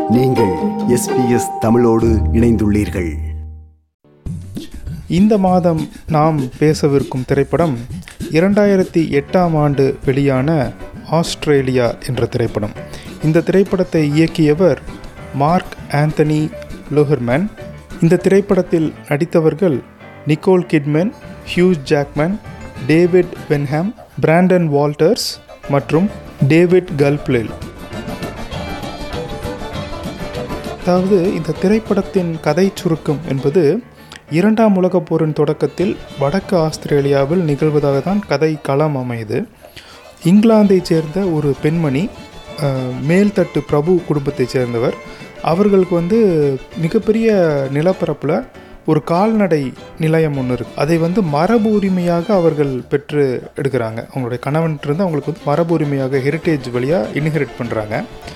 நீங்கள் எஸ்பிஎஸ் தமிழோடு இணைந்துள்ளீர்கள் இந்த மாதம் நாம் பேசவிருக்கும் திரைப்படம் இரண்டாயிரத்தி எட்டாம் ஆண்டு வெளியான ஆஸ்திரேலியா என்ற திரைப்படம் இந்த திரைப்படத்தை இயக்கியவர் மார்க் ஆந்தனி லோஹர்மேன் இந்த திரைப்படத்தில் நடித்தவர்கள் Nicole Kidman Hugh Jackman David Wenham Brandon Walters மற்றும் டேவிட் கல்ப்லில் அதாவது இந்த திரைப்படத்தின் கதை சுருக்கம் என்பது இரண்டாம் உலகப் போரின் தொடக்கத்தில் வடக்கு ஆஸ்திரேலியாவில் நிகழ்வதாக தான் கதை களம் அமையுது இங்கிலாந்தைச் சேர்ந்த ஒரு பெண்மணி அஹ், மேல்தட்டு பிரபு குடும்பத்தைச் சேர்ந்தவர் அவர்களுக்கு வந்து மிகப்பெரிய நிலப்பரப்பில் ஒரு கால்நடை நிலையம் ஒன்று இருக்குது அதை வந்து மரபு உரிமையாக அவர்கள் பெற்று எடுக்கிறாங்க அவங்களுடைய கணவன்கிட்ட அவங்களுக்கு வந்து மரபு உரிமையாக ஹெரிட்டேஜ் வழியாக இன்ஹெரிட் பண்ணுறாங்க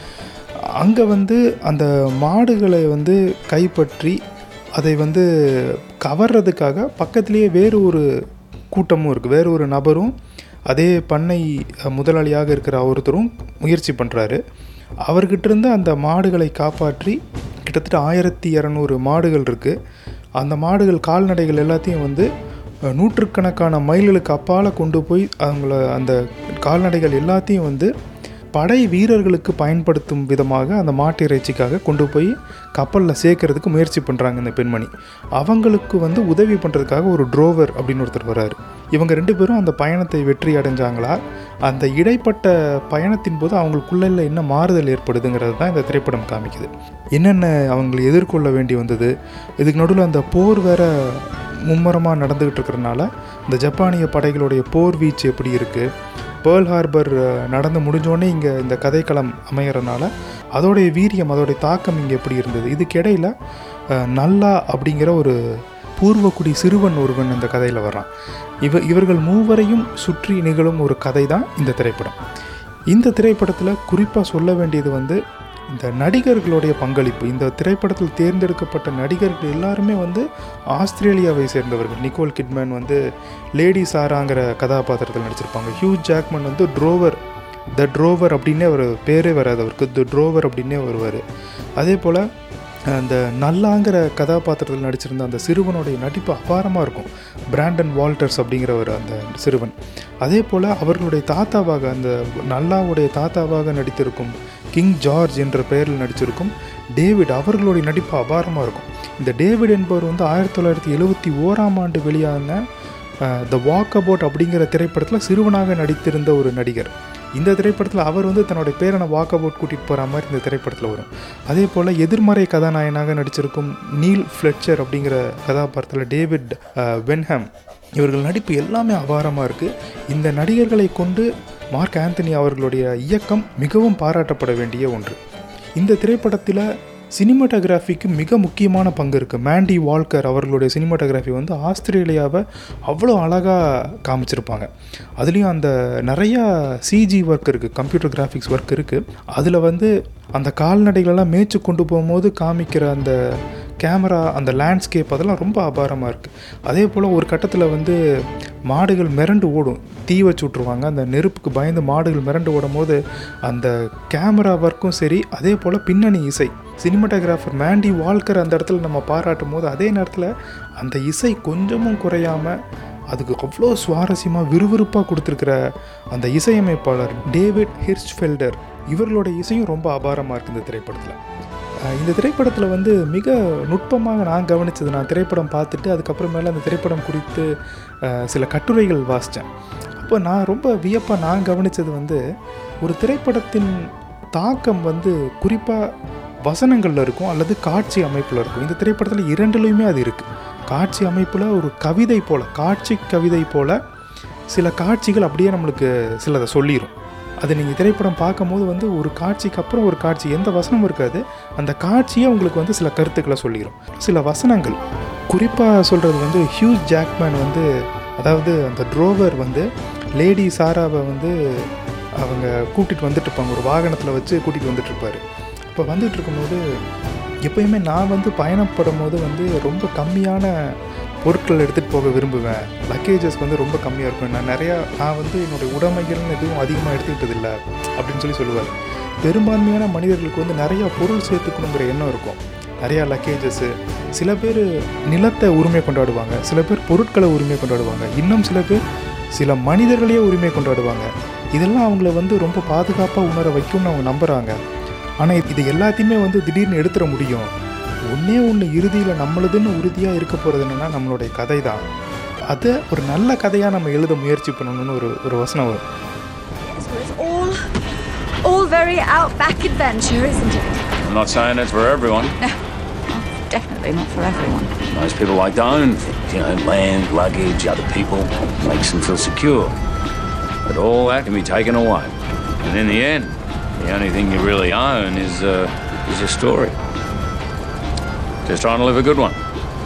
அங்கே வந்து அந்த மாடுகளை வந்து கைப்பற்றி அதை வந்து கவர்றதுக்காக பக்கத்திலேயே வேறு ஒரு கூட்டமும் இருக்குது வேறு ஒரு நபரும் அதே பண்ணை அஹ், முதலாளியாக இருக்கிற ஒருத்தரும் முயற்சி பண்ணுறாரு அவர்கிட்ட இருந்து அந்த மாடுகளை காப்பாற்றி கிட்டத்தட்ட ஆயிரத்தி இரநூறு மாடுகள் இருக்குது அந்த மாடுகள் கால்நடைகள் எல்லாத்தையும் வந்து அஹ், நூற்றுக்கணக்கான மைல்களுக்கு அப்பால் கொண்டு போய் அவங்கள அந்த கால்நடைகள் எல்லாத்தையும் வந்து படை வீரர்களுக்கு பயன்படுத்தும் விதமாக அந்த மாட்டு இறைச்சிக்காக கொண்டு போய் கப்பலில் சேர்க்கறதுக்கு முயற்சி பண்ணுறாங்க இந்த பெண்மணி அவங்களுக்கு வந்து உதவி பண்ணுறதுக்காக ஒரு ட்ரோவர் அப்படின்னு ஒருத்தர் வராரு இவங்க ரெண்டு பேரும் அந்த பயணத்தை வெற்றி அடைஞ்சாங்களா அந்த இடைப்பட்ட பயணத்தின் போது அவங்களுக்குள்ள என்ன மாறுதல் ஏற்படுதுங்கிறது தான் இந்த திரைப்படம் காமிக்குது என்னென்ன அவங்களை எதிர்கொள்ள வேண்டி வந்தது இதுக்கு நடுவில் அந்த போர் வேற மும்முரமாக நடந்துக்கிட்டு இருக்கிறனால இந்த ஜப்பானிய படைகளுடைய போர் வீச்சு எப்படி இருக்குது பேர்ல் ஹார்பர் அஹ், நடந்து முடிஞ்சோடனே இங்கே இந்த கதைக்களம் அமையறனால அதோடைய வீரியம் அதோடைய தாக்கம் இங்கே எப்படி இருந்தது இதுக்கு இடையில அஹ், நல்லா அப்படிங்கிற ஒரு பூர்வக்குடி சிறுவன் ஒருவன் இந்த கதையில் வர்றான் இவ இவர்கள் மூவரையும் சுற்றி நிகழும் ஒரு கதை தான் இந்த திரைப்படம் இந்த திரைப்படத்தில் குறிப்பாக சொல்ல வேண்டியது வந்து இந்த நடிகர்களுடைய பங்களிப்பு இந்த திரைப்படத்தில் தேர்ந்தெடுக்கப்பட்ட நடிகர்கள் எல்லாருமே வந்து ஆஸ்திரேலியாவை சேர்ந்தவர்கள் நிக்கோல் கிட்மேன் வந்து லேடி சாராங்கிற கதாபாத்திரத்தில் நடிச்சிருப்பாங்க ஹியூ ஜாக்மன் வந்து ட்ரோவர் த ட்ரோவர் அப்படின்னே ஒரு பேரே வராது அவருக்கு த ட்ரோவர் அப்படின்னே வருவார் அதே போல் அந்த நல்லாங்கிற கதாபாத்திரத்தில் நடிச்சிருந்த அந்த சிறுவனுடைய நடிப்பு அபாரமாக இருக்கும் பிராண்டன் வால்டர்ஸ் அப்படிங்கிறவர் அந்த சிறுவன் அதே போல் அவர்களுடைய தாத்தாவாக அந்த நல்லாவுடைய தாத்தாவாக நடித்திருக்கும் கிங் ஜார்ஜ் என்ற பெயரில் நடிச்சிருக்கும் டேவிட் அவர்களுடைய நடிப்பு அபாரமாக இருக்கும் இந்த டேவிட் என்பவர் வந்து ஆயிரத்தி தொள்ளாயிரத்தி எழுபத்தி ஓராம் ஆண்டு வெளியான த வாக் அபவுட் அப்படிங்கிற திரைப்படத்தில் சிறுவனாக நடித்திருந்த ஒரு நடிகர் இந்த திரைப்படத்தில் அவர் வந்து தன்னுடைய பேரனை வாக் அபவுட் கூட்டிகிட்டு போகிற மாதிரி இந்த திரைப்படத்தில் வரும் அதே போல் எதிர்மறை கதாநாயகனாக நடிச்சிருக்கும் நீல் ஃப்ளெட்சர் அப்படிங்கிற கதாபாத்திரத்தில் டேவிட் அஹ், வென்ஹாம் இவர்கள் நடிப்பு எல்லாமே அபாரமாக இருக்குது இந்த நடிகர்களை கொண்டு மார்க் ஆந்தனி அவர்களுடைய இயக்கம் மிகவும் பாராட்டப்பட வேண்டிய ஒன்று இந்த திரைப்படத்தில் சினிமாட்டோகிராஃபிக்கு மிக முக்கியமான பங்கு இருக்குது மேண்டி வால்கர் அவர்களுடைய சினிமாட்டோகிராஃபி வந்து ஆஸ்திரேலியாவை அவ்வளோ அழகாக காமிச்சிருப்பாங்க அதுலேயும் அந்த நிறையா சிஜி ஒர்க் இருக்குது கம்ப்யூட்டர் கிராஃபிக்ஸ் ஒர்க் இருக்குது அதில் வந்து அந்த கால்நடைகளெல்லாம் மேய்ச்சி கொண்டு போகும்போது காமிக்கிற அந்த கேமரா அந்த லேண்ட்ஸ்கேப் அதெல்லாம் ரொம்ப அபாரமாக இருக்குது அதே போல் ஒரு கட்டத்தில் வந்து மாடுகள் மிரண்டு ஓடும் தீ வச்சு விட்ருவாங்க அந்த நெருப்புக்கு பயந்து மாடுகள் மிரண்டு ஓடும் போது அந்த கேமரா ஒர்க்கும் சரி அதே போல் பின்னணி இசை சினிமாட்டோகிராஃபர் மேண்டி வால்கர் அந்த இடத்துல நம்ம பாராட்டும் போது அதே நேரத்தில் அந்த இசை கொஞ்சமும் குறையாமல் அதுக்கு அவ்வளோ சுவாரஸ்யமாக விறுவிறுப்பாக கொடுத்துருக்கிற அந்த இசையமைப்பாளர் டேவிட் ஹிர்ச்ஃபெல்டர் இவர்களோட இசையும் ரொம்ப அபாரமாக இருக்குது இந்த திரைப்படத்தில் அஹ் இந்த திரைப்படத்தில் வந்து மிக நுட்பமாக நான் கவனித்தது நான் திரைப்படம் பார்த்துட்டு அதுக்கப்புறமேல அந்த திரைப்படம் குறித்து அஹ், சில கட்டுரைகள் வாசித்தேன் அப்போ நான் ரொம்ப வியப்பாக நான் கவனித்தது வந்து ஒரு திரைப்படத்தின் தாக்கம் வந்து குறிப்பாக வசனங்களில் இருக்கும் அல்லது காட்சி அமைப்பில் இருக்கும் இந்த திரைப்படத்தில் இரண்டுலையுமே அது இருக்குது காட்சி அமைப்பில் ஒரு கவிதை போல் காட்சி கவிதை போல் சில காட்சிகள் அப்படியே நம்மளுக்கு சிலதை சொல்லிடும் அது நீங்கள் திரைப்படம் பார்க்கும்போது வந்து ஒரு காட்சிக்கு அப்புறம் ஒரு காட்சி எந்த வசனமும் இருக்காது அந்த காட்சியே உங்களுக்கு வந்து சில கருத்துக்களை சொல்லிடும் சில வசனங்கள் குறிப்பாக சொல்கிறது வந்து ஹியூஸ் ஜாக்மேன் வந்து அதாவது அந்த ட்ரோவர் வந்து லேடி சாராவை வந்து அவங்க கூட்டிகிட்டு வந்துட்டு இருப்பாங்க ஒரு வாகனத்தில் வச்சு கூட்டிகிட்டு வந்துட்டு இருப்பாரு இப்போ வந்துட்டு இருக்கும்போது எப்பயுமே நான் வந்து பயணப்படும் போது வந்து ரொம்ப கம்மியான பொருட்கள் எடுத்துகிட்டு போக விரும்புவேன் லக்கேஜஸ் வந்து ரொம்ப கம்மியாக இருக்கும் நான் நிறையா நான் வந்து என்னுடைய உடைமைகள்னு எதுவும் அதிகமாக எடுத்துக்கிட்டது இல்லை அப்படின்னு சொல்லி சொல்லுவார் பெரும்பான்மையான மனிதர்களுக்கு வந்து நிறையா பொருள் சேர்த்துக்கணுங்கிற எண்ணம் இருக்கும் நிறையா லக்கேஜஸ்ஸு சில பேர் நிலத்தை உரிமை கொண்டாடுவாங்க சில பேர் பொருட்களை உரிமை கொண்டாடுவாங்க இன்னும் சில பேர் சில மனிதர்களையே உரிமை கொண்டாடுவாங்க இதெல்லாம் அவங்கள வந்து ரொம்ப பாதுகாப்பாக உணர வைக்கும்னு அவங்க நம்புகிறாங்க ஆனால் இது எல்லாத்தையுமே வந்து திடீர்னு எடுத்துட முடியும் ஒன்றே ஒன்று இறுதியில் நம்மளுதுன்னு உறுதியாக இருக்க போகிறது என்னென்னா நம்மளுடைய கதை தான் அதை ஒரு நல்ல கதையாக நம்ம எழுத முயற்சி பண்ணணும்னு ஒரு ஒரு வசனம் வரும் So it's all, all very outback adventure, isn't it? I'm not saying it's for everyone. Definitely not for everyone. Most people like to own things, you know, land, luggage, other people. Makes them feel secure. But all that can be taken away. And in the end, the only thing you really own is, uh, is your story. Just trying to live a good one.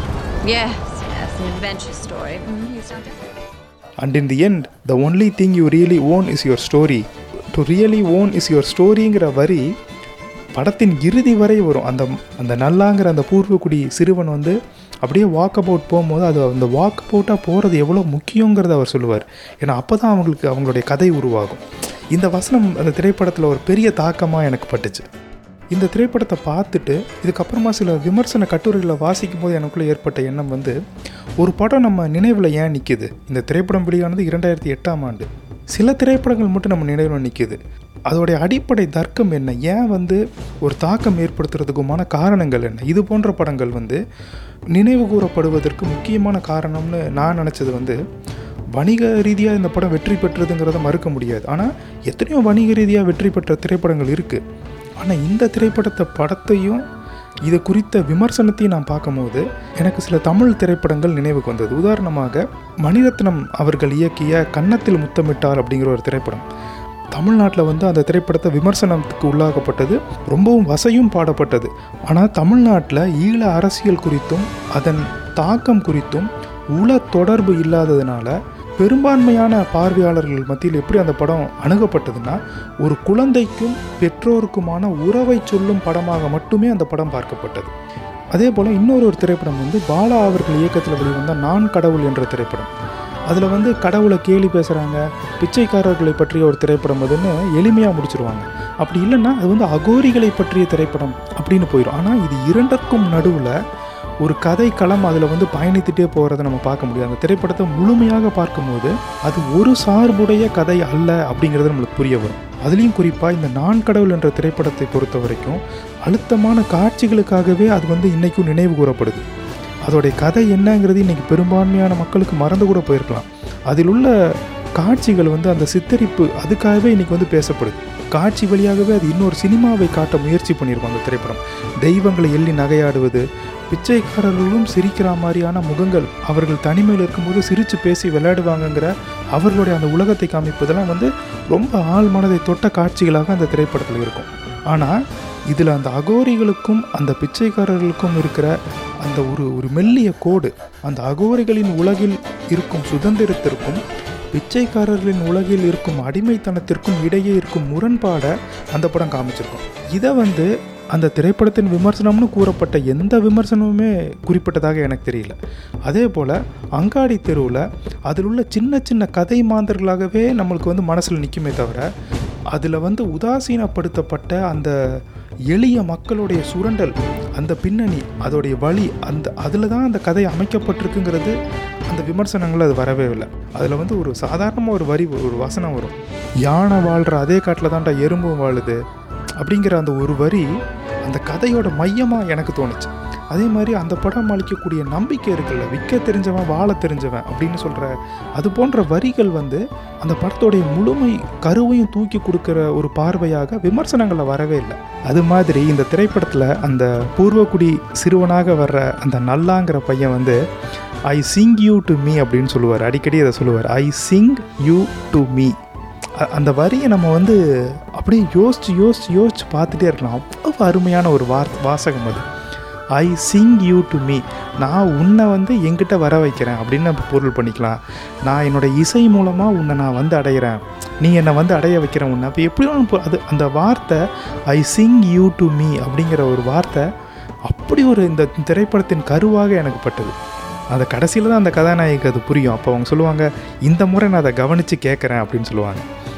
Yes, yes, an adventure story. Mm, you sound different. And in the end the only thing you really own is your story to really own is your ஸ்டோரிங்கிற வரி படத்தின் இறுதி வரை வரும் அந்த அந்த நல்லாங்கிற அந்த பூர்வக்குடி சிறுவன் வந்து அப்படியே வாக் அபவுட் போகும்போது அது அந்த வாக் அபவுட்டாக போகிறது எவ்வளோ முக்கியங்கிறத அவர் சொல்லுவார் ஏன்னா அப்போ தான் அவங்களுக்கு அவங்களுடைய கதை உருவாகும் இந்த வசனம் அந்த திரைப்படத்தில் ஒரு பெரிய தாக்கமாக எனக்கு பட்டுச்சு இந்த திரைப்படத்தை பார்த்துட்டு இதுக்கப்புறமா சில விமர்சன கட்டுரைகளை வாசிக்கும் போது எனக்குள்ளே ஏற்பட்ட எண்ணம் வந்து ஒரு படம் நம்ம நினைவில் ஏன் நிற்கிது இந்த திரைப்படம் வெளியானது இரண்டாயிரத்தி எட்டாம் ஆண்டு சில திரைப்படங்கள் மட்டும் நம்ம நினைவில் நிற்கிது அதோடைய அடிப்படை தர்க்கம் என்ன ஏன் வந்து ஒரு தாக்கம் ஏற்படுத்துறதுக்குமான காரணங்கள் என்ன இது போன்ற படங்கள் வந்து நினைவு கூறப்படுவதற்கு முக்கியமான காரணம்னு நான் நினச்சது வந்து வணிக ரீதியாக இந்த படம் வெற்றி பெற்றதுங்கிறத மறுக்க முடியாது ஆனால் எத்தனையோ வணிக ரீதியாக வெற்றி பெற்ற திரைப்படங்கள் இருக்குது ஆனால் இந்த திரைப்படத்தை படத்தையும் இது குறித்த விமர்சனத்தையும் நான் பார்க்கும்போது எனக்கு சில தமிழ் திரைப்படங்கள் நினைவுக்கு வந்தது உதாரணமாக மணிரத்னம் அவர்கள் இயக்கிய கன்னத்தில் முத்தமிட்டார் அப்படிங்கிற ஒரு திரைப்படம் தமிழ்நாட்டில் வந்து அந்த திரைப்படத்தை விமர்சனத்துக்கு உள்ளாக்கப்பட்டது ரொம்பவும் வசையும் பாடப்பட்டது ஆனால் தமிழ்நாட்டில் ஈழ அரசியல் குறித்தும் அதன் தாக்கம் குறித்தும் உள தொடர்பு இல்லாததுனால பெரும்பான்மையான பார்வையாளர்கள் மத்தியில் எப்படி அந்த படம் அணுகப்பட்டதுன்னா ஒரு குழந்தைக்கும் பெற்றோருக்குமான உறவை சொல்லும் படமாக மட்டுமே அந்த படம் பார்க்கப்பட்டது அதே போல் இன்னொரு ஒரு திரைப்படம் வந்து பாலா அவர்கள் இயக்கத்தில் வெளிவந்த நான் கடவுள் என்ற திரைப்படம் அதில் வந்து கடவுளை கேலி பேசுகிறாங்க பிச்சைக்காரர்களை பற்றிய ஒரு திரைப்படம் அதுன்னு எளிமையாக முடிச்சிருவாங்க அப்படி இல்லைன்னா அது வந்து அகோரிகளை பற்றிய திரைப்படம் அப்படின்னு போயிடும் ஆனால் இது இரண்டுக்கும் நடுவில் ஒரு கதை களம் அதில் வந்து பயணித்துட்டே போகிறத நம்ம பார்க்க முடியும் அந்த திரைப்படத்தை முழுமையாக பார்க்கும்போது அது ஒரு சார்புடைய கதை அல்ல அப்படிங்கிறது நம்மளுக்கு புரிய வரும் அதுலேயும் குறிப்பாக இந்த நான் கடவுள் என்ற திரைப்படத்தை பொறுத்த வரைக்கும் அழுத்தமான காட்சிகளுக்காகவே அது வந்து இன்றைக்கும் நினைவு கூறப்படுது அதோடைய கதை என்னங்கிறது இன்றைக்கி பெரும்பான்மையான மக்களுக்கு மறந்து கூட போயிருக்கலாம் அதில் உள்ள காட்சிகள் வந்து அந்த சித்தரிப்பு அதுக்காகவே இன்றைக்கி வந்து பேசப்படுது காட்சி வழியாகவே அது இன்னொரு சினிமாவை காட்ட முயற்சி பண்ணியிருப்பாங்க திரைப்படம் தெய்வங்களை எள்ளி நகையாடுவது பிச்சைக்காரர்களும் சிரிக்கிற மாதிரியான முகங்கள் அவர்கள் தனிமையில் இருக்கும்போது சிரித்து பேசி விளையாடுவாங்கங்கிற அவர்களுடைய அந்த உலகத்தை காமிப்பதெல்லாம் வந்து ரொம்ப ஆழ் மனதை தொட்ட காட்சிகளாக அந்த திரைப்படத்தில் இருக்கும் ஆனால் இதில் அந்த அகோரிகளுக்கும் அந்த பிச்சைக்காரர்களுக்கும் இருக்கிற அந்த ஒரு ஒரு மெல்லிய கோடு அந்த அகோரிகளின் உலகில் இருக்கும் சுதந்திரத்திற்கும் பிச்சைக்காரர்களின் உலகில் இருக்கும் அடிமைத்தனத்திற்கும் இடையே இருக்கும் முரண்பாடை அந்த படம் காமிச்சிருக்கும் இதை வந்து அந்த திரைப்படத்தின் விமர்சனம்னு கூறப்பட்ட எந்த விமர்சனமுமே குறிப்பிட்டதாக எனக்கு தெரியல அதே போல் அங்காடி தெருவில் அதில் உள்ள சின்ன சின்ன கதை மாந்தர்களாகவே நம்மளுக்கு வந்து மனசில் நிற்குமே தவிர அதில் வந்து உதாசீனப்படுத்தப்பட்ட அந்த எளிய மக்களுடைய சுரண்டல் அந்த பின்னணி அதோடைய வழி அந்த அதில் தான் அந்த கதை அமைக்கப்பட்டிருக்குங்கிறது அந்த விமர்சனங்கள் அது வரவே இல்லை அதில் வந்து ஒரு சாதாரணமாக ஒரு வரி ஒரு வசனம் வரும் யானை வாழ்கிற அதே காட்டில் தான்டா எறும்பும் வாழுது அப்படிங்கிற அந்த ஒரு வரி அந்த கதையோட மையமாக எனக்கு தோணுச்சு அதே மாதிரி அந்த படம் அளிக்கக்கூடிய நம்பிக்கை இருக்குல்ல விற்க தெரிஞ்சவன் வாழ தெரிஞ்சவன் அப்படின்னு சொல்கிற அது போன்ற வரிகள் வந்து அந்த படத்தோடைய முழுமை கருவையும் தூக்கி கொடுக்குற ஒரு பார்வையாக விமர்சனங்களில் வரவே இல்லை அது மாதிரி இந்த திரைப்படத்தில் அந்த பூர்வக்குடி சிறுவனாக வர்ற அந்த நல்லாங்கிற பையன் வந்து I sing you to me அப்படின்னு சொல்லுவார் அடிக்கடி அதை சொல்லுவார் I sing you to me அ- அந்த வரியை நம்ம வந்து அப்படியே யோசிச்சு யோசிச்சு யோசிச்சு பார்த்துட்டே இருக்கலாம் அவ்வளோ அருமையான ஒரு வார் வாசகம் அது I sing you to me நான் உன்னை வந்து என்கிட்ட வர வைக்கிறேன் அப்படின்னு நம்ம பொருள் பண்ணிக்கலாம் நான் என்னோட இசை மூலமாக உன்னை நான் வந்து அடையிறேன் நீ என்னை வந்து அடைய வைக்கிறேன் உன்னை அப்போ எப்படி வேணாலும் போ- அது அந்த வார்த்தை I sing you to me அப்படிங்கிற ஒரு வார்த்தை அப்படி ஒரு இந்த திரைப்படத்தின் கருவாக எனக்கு பட்டது அந்த கடைசியில் தான் அந்த கதாநாயகிக்கு அது புரியும் அப்போ அவங்க சொல்லுவாங்க இந்த முறை நான் அதை கவனித்து கேட்குறேன் அப்படின்னு சொல்லுவாங்க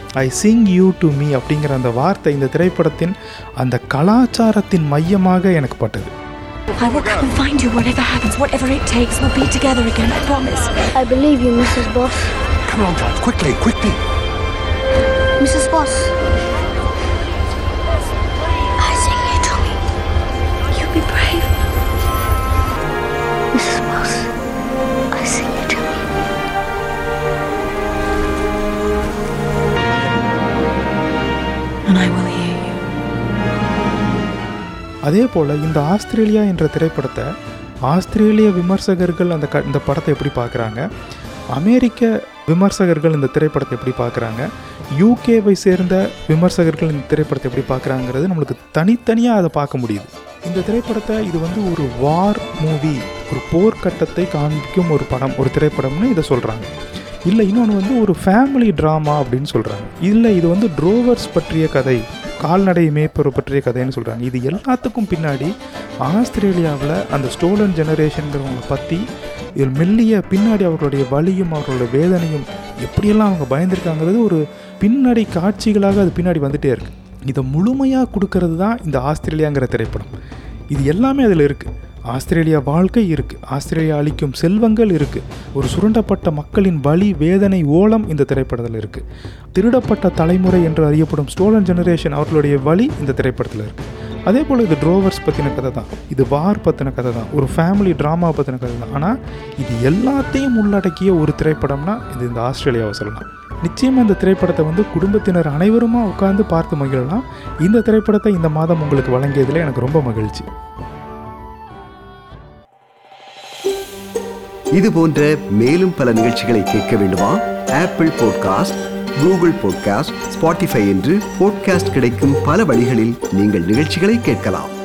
I sing you to me அப்படிங்கிற அந்த வார்த்தை இந்த திரைப்படத்தின் அந்த கலாச்சாரத்தின் மையமாக எனக்கு பட்டது I will come and find you whatever happens, whatever it takes. We'll be together again, I promise. I believe you, Mrs. Boss. Come on, Giles, quickly, quickly. Mrs. Boss. I sing you to me. You be brave. Mrs. Boss. I sing you to me. And I will hear you. அதே போல் இந்த Australia என்ற திரைப்படத்தை ஆஸ்திரேலிய விமர்சகர்கள் அந்த க இந்த படத்தை எப்படி பார்க்குறாங்க அமெரிக்க விமர்சகர்கள் இந்த திரைப்படத்தை எப்படி பார்க்குறாங்க யூகேவை சேர்ந்த விமர்சகர்கள் இந்த திரைப்படத்தை எப்படி பார்க்குறாங்கிறது நம்மளுக்கு தனித்தனியாக அதை பார்க்க முடியுது இந்த திரைப்படத்தை இது வந்து ஒரு வார் மூவி ஒரு போர்க்கட்டத்தை காண்பிக்கும் ஒரு படம் ஒரு திரைப்படம்னு இதை சொல்கிறாங்க இல்லை இன்னொன்று வந்து ஒரு ஃபேமிலி ட்ராமா அப்படின்னு சொல்கிறாங்க இல்லை இது வந்து ட்ரோவர்ஸ் பற்றிய கதை கால்நடை மேய்ப்பரை பற்றிய கதைன்னு சொல்கிறாங்க இது எல்லாத்துக்கும் பின்னாடி ஆஸ்திரேலியாவில் அந்த ஸ்டோலன் ஜெனரேஷனுங்கிறவங்க பற்றி இதில் மெல்லிய பின்னாடி அவர்களுடைய வலியும் அவர்களுடைய வேதனையும் எப்படியெல்லாம் அவங்க பயந்துருக்காங்கிறது ஒரு பின்னாடி காட்சிகளாக அது பின்னாடி வந்துட்டே இருக்கு இதை முழுமையாக கொடுக்கறது தான் இந்த ஆஸ்திரேலியாங்கிற திரைப்படம் இது எல்லாமே அதில் இருக்குது ஆஸ்திரேலியா வாழ்க்கை இருக்குது ஆஸ்திரேலியா அளிக்கும் செல்வங்கள் இருக்குது ஒரு சுரண்டப்பட்ட மக்களின் வலி வேதனை ஓலம் இந்த திரைப்படத்தில் இருக்குது திருடப்பட்ட தலைமுறை என்று அறியப்படும் ஸ்டோலன் ஜெனரேஷன் அவர்களுடைய வலி இந்த திரைப்படத்தில் இருக்குது அதே போல் இது ட்ரோவர்ஸ் பற்றின கதை தான் இது வார் பற்றின கதை தான் ஒரு ஃபேமிலி ட்ராமா பற்றின கதை தான் ஆனால் இது எல்லாத்தையும் உள்ளடக்கிய ஒரு திரைப்படம்னா இது இந்த ஆஸ்திரேலியாவை சொல்லலாம் நிச்சயமாக இந்த திரைப்படத்தை வந்து குடும்பத்தினர் அனைவருமா உட்கார்ந்து பார்த்து மகிழலாம் இந்த திரைப்படத்தை இந்த மாதம் உங்களுக்கு வழங்கியதில் எனக்கு ரொம்ப மகிழ்ச்சி இது போன்ற மேலும் பல நிகழ்ச்சிகளை கேட்க வேண்டுமா Apple podcast Google podcast Spotify என்று பாட்காஸ்ட் கிடைக்கும் பல வழிகளில் நீங்கள் நிகழ்ச்சிகளை கேட்கலாம்